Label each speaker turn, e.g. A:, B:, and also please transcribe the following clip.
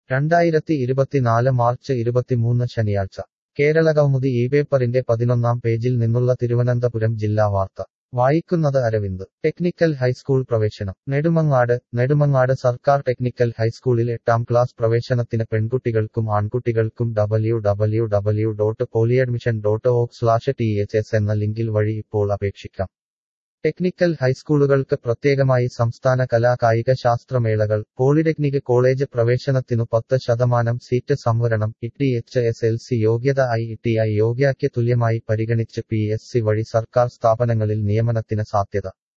A: രണ്ടായിരത്തി ഇരുപത്തിനാല് മാർച്ച് ഇരുപത്തിമൂന്ന് ശനിയാഴ്ച കേരളകൗമുദി ഈ പേപ്പറിന്റെ പതിനൊന്നാം പേജിൽ നിന്നുള്ള തിരുവനന്തപുരം ജില്ലാ വാർത്ത വായിക്കുന്നത് അരവിന്ദ് ടെക്നിക്കൽ ഹൈസ്കൂൾ പ്രവേശനം നെടുമങ്ങാട് നെടുമങ്ങാട് സർക്കാർ ടെക്നിക്കൽ ഹൈസ്കൂളിൽ എട്ടാം ക്ലാസ് പ്രവേശനത്തിന് പെൺകുട്ടികൾക്കും ആൺകുട്ടികൾക്കും W W W dot poly admission dot org slash T H S എന്ന ലിങ്കിൽ വഴി ഇപ്പോൾ അപേക്ഷിക്കാം ടെക്നിക്കൽ ഹൈസ്കൂളുകൾക്ക് പ്രത്യേകമായി സംസ്ഥാന കലാ കായിക ശാസ്ത്രമേളകൾ പോളിടെക്നിക് കോളേജ് പ്രവേശനത്തിനു പത്ത് ശതമാനം സീറ്റ് സംവരണം E H S L C യോഗ്യത ഐ ടി ഐ യോഗ്യയ്ക്ക് തുല്യമായി പരിഗണിച്ച് പി എസ് സി വഴി സർക്കാർ സ്ഥാപനങ്ങളിൽ നിയമനത്തിന് സാധ്യത